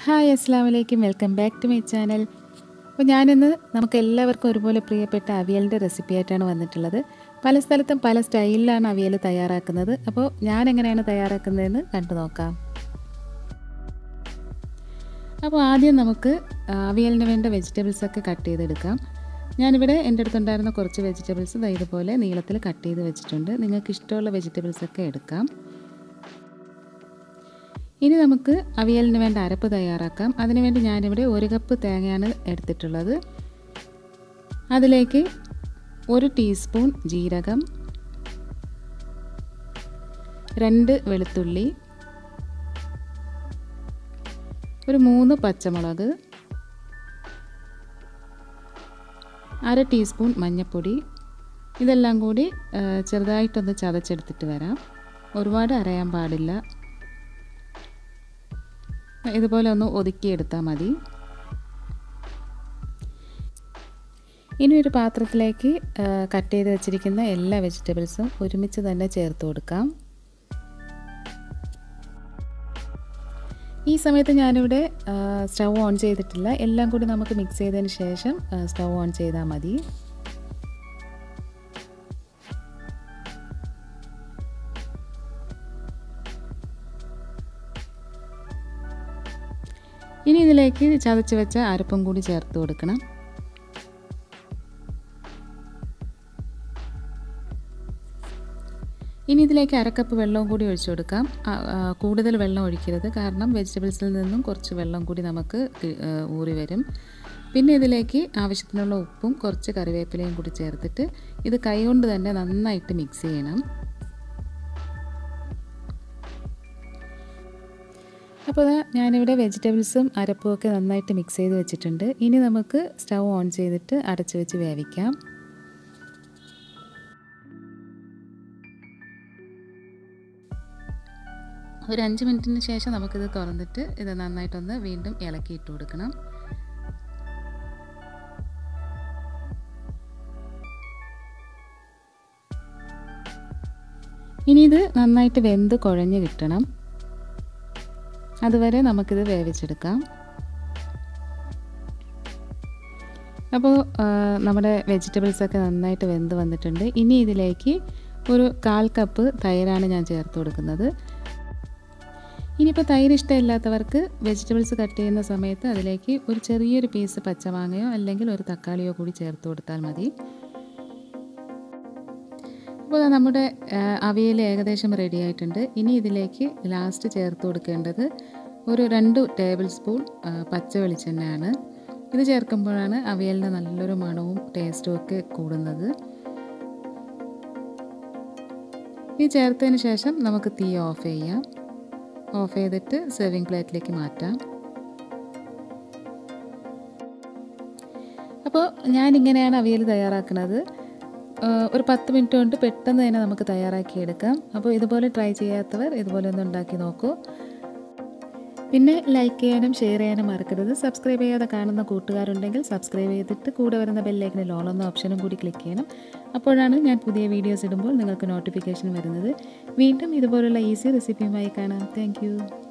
hi അസ്സാം വലൈക്കും welcome back to my channel അപ്പോൾ ഞാനിന്ന് നമുക്ക് എല്ലാവർക്കും ഒരുപോലെ പ്രിയപ്പെട്ട അവിയലിൻ്റെ റെസിപ്പി ആയിട്ടാണ് വന്നിട്ടുള്ളത് പല സ്ഥലത്തും പല സ്റ്റൈലിലാണ് അവിയൽ തയ്യാറാക്കുന്നത് അപ്പോൾ ഞാൻ എങ്ങനെയാണ് തയ്യാറാക്കുന്നതെന്ന് കണ്ടു നോക്കാം അപ്പോൾ ആദ്യം നമുക്ക് അവിയലിന് വേണ്ട വെജിറ്റബിൾസ് ഒക്കെ കട്ട് ചെയ്തെടുക്കാം ഞാനിവിടെ എൻ്റെ അടുത്തുണ്ടായിരുന്ന കുറച്ച് വെജിറ്റബിൾസ് ദാ ഇതുപോലെ നീളത്തിൽ കട്ട് ചെയ്ത് വെച്ചിട്ടുണ്ട് നിങ്ങൾക്ക് ഇഷ്ടമുള്ള വെജിറ്റബിൾസ് ഒക്കെ എടുക്കാം ഇനി നമുക്ക് അവിയലിന് വേണ്ട അരപ്പ് തയ്യാറാക്കാം അതിനുവേണ്ടി ഞാനിവിടെ ഒരു കപ്പ് തേങ്ങയാണ് എടുത്തിട്ടുള്ളത് അതിലേക്ക് ഒരു ടീസ്പൂൺ ജീരകം രണ്ട് വെളുത്തുള്ളി ഒരു മൂന്ന് പച്ചമുളക് അര ടീസ്പൂൺ മഞ്ഞൾപ്പൊടി ഇതെല്ലാം കൂടി ചെറുതായിട്ടൊന്ന് ചതച്ചെടുത്തിട്ട് വരാം ഒരുപാട് അരയാൻ പാടില്ല ഇതുപോലെ ഒന്ന് ഒതുക്കിയെടുത്താൽ മതി ഇനി ഒരു പാത്രത്തിലേക്ക് കട്ട് ചെയ്ത് വെച്ചിരിക്കുന്ന എല്ലാ വെജിറ്റബിൾസും ഒരുമിച്ച് തന്നെ ചേർത്ത് കൊടുക്കാം ഈ സമയത്ത് ഞാനിവിടെ സ്റ്റൗ ഓൺ ചെയ്തിട്ടില്ല എല്ലാം കൂടി നമുക്ക് മിക്സ് ചെയ്തതിന് ശേഷം സ്റ്റൗ ഓൺ ചെയ്താൽ മതി ഇനി ഇതിലേക്ക് ചതച്ച് വെച്ച അരപ്പും കൂടി ചേർത്ത് കൊടുക്കണം ഇനി ഇതിലേക്ക് അരക്കപ്പ് വെള്ളവും കൂടി ഒഴിച്ചു കൊടുക്കാം കൂടുതൽ വെള്ളം ഒഴിക്കരുത് കാരണം വെജിറ്റബിൾസിൽ നിന്നും കുറച്ച് വെള്ളം കൂടി നമുക്ക് ഊറി വരും പിന്നെ ഇതിലേക്ക് ആവശ്യത്തിനുള്ള ഉപ്പും കുറച്ച് കറിവേപ്പിലയും കൂടി ചേർത്തിട്ട് ഇത് കൈകൊണ്ട് തന്നെ നന്നായിട്ട് മിക്സ് ചെയ്യണം അപ്പോൾ ഞാനിവിടെ വെജിറ്റബിൾസും അരപ്പും ഒക്കെ നന്നായിട്ട് മിക്സ് ചെയ്ത് വെച്ചിട്ടുണ്ട് ഇനി നമുക്ക് സ്റ്റൗ ഓൺ ചെയ്തിട്ട് അടച്ചു വെച്ച് വേവിക്കാം ഒരു അഞ്ച് മിനിറ്റിന് ശേഷം നമുക്കിത് തുറന്നിട്ട് ഇത് നന്നായിട്ടൊന്ന് വീണ്ടും ഇളക്കിയിട്ട് കൊടുക്കണം ഇനി ഇത് നന്നായിട്ട് വെന്ത് കുഴഞ്ഞ് കിട്ടണം അതുവരെ നമുക്കിത് വേവിച്ചെടുക്കാം അപ്പോൾ നമ്മുടെ വെജിറ്റബിൾസൊക്കെ നന്നായിട്ട് വെന്ത് വന്നിട്ടുണ്ട് ഇനി ഇതിലേക്ക് ഒരു കാൽ കപ്പ് തൈരാണ് ഞാൻ ചേർത്ത് കൊടുക്കുന്നത് ഇനിയിപ്പോൾ തൈര് ഇഷ്ടമില്ലാത്തവർക്ക് വെജിറ്റബിൾസ് കട്ട് ചെയ്യുന്ന സമയത്ത് അതിലേക്ക് ഒരു ചെറിയൊരു പീസ് പച്ചമാങ്ങയോ അല്ലെങ്കിൽ ഒരു തക്കാളിയോ കൂടി ചേർത്ത് കൊടുത്താൽ മതി അപ്പോൾ നമ്മുടെ അവിയൽ ഏകദേശം റെഡി ആയിട്ടുണ്ട് ഇനി ഇതിലേക്ക് ലാസ്റ്റ് ചേർത്ത് കൊടുക്കേണ്ടത് ഒരു രണ്ട് ടേബിൾ സ്പൂൺ പച്ച വെളിച്ചെണ്ണയാണ് ഇത് ചേർക്കുമ്പോഴാണ് അവിയലിന് നല്ലൊരു മണവും ടേസ്റ്റും ഒക്കെ കൂടുന്നത് ഇത് ചേർത്തതിന് ശേഷം നമുക്ക് തീ ഓഫ് ചെയ്യാം ഓഫ് ചെയ്തിട്ട് സെർവിങ് പ്ലേറ്റിലേക്ക് മാറ്റാം അപ്പോൾ ഞാനിങ്ങനെയാണ് അവിയൽ തയ്യാറാക്കുന്നത് ഒരു പത്ത് മിനിറ്റ് കൊണ്ട് പെട്ടെന്ന് തന്നെ നമുക്ക് തയ്യാറാക്കിയെടുക്കാം അപ്പോൾ ഇതുപോലെ ട്രൈ ചെയ്യാത്തവർ ഇതുപോലെ ഒന്ന് ഉണ്ടാക്കി നോക്കൂ പിന്നെ ലൈക്ക് ചെയ്യാനും ഷെയർ ചെയ്യാനും മറക്കരുത് സബ്സ്ക്രൈബ് ചെയ്യാതെ കാണുന്ന കൂട്ടുകാരുണ്ടെങ്കിൽ സബ്സ്ക്രൈബ് ചെയ്തിട്ട് കൂടെ വരുന്ന ബെല്ലൈക്കനിൽ ഓൾ എന്ന ഓപ്ഷനും കൂടി ക്ലിക്ക് ചെയ്യണം അപ്പോഴാണ് ഞാൻ പുതിയ വീഡിയോസ് ഇടുമ്പോൾ നിങ്ങൾക്ക് നോട്ടിഫിക്കേഷൻ വരുന്നത് വീണ്ടും ഇതുപോലുള്ള ഈസി റെസിപ്പിയുമായി കാണാം താങ്ക്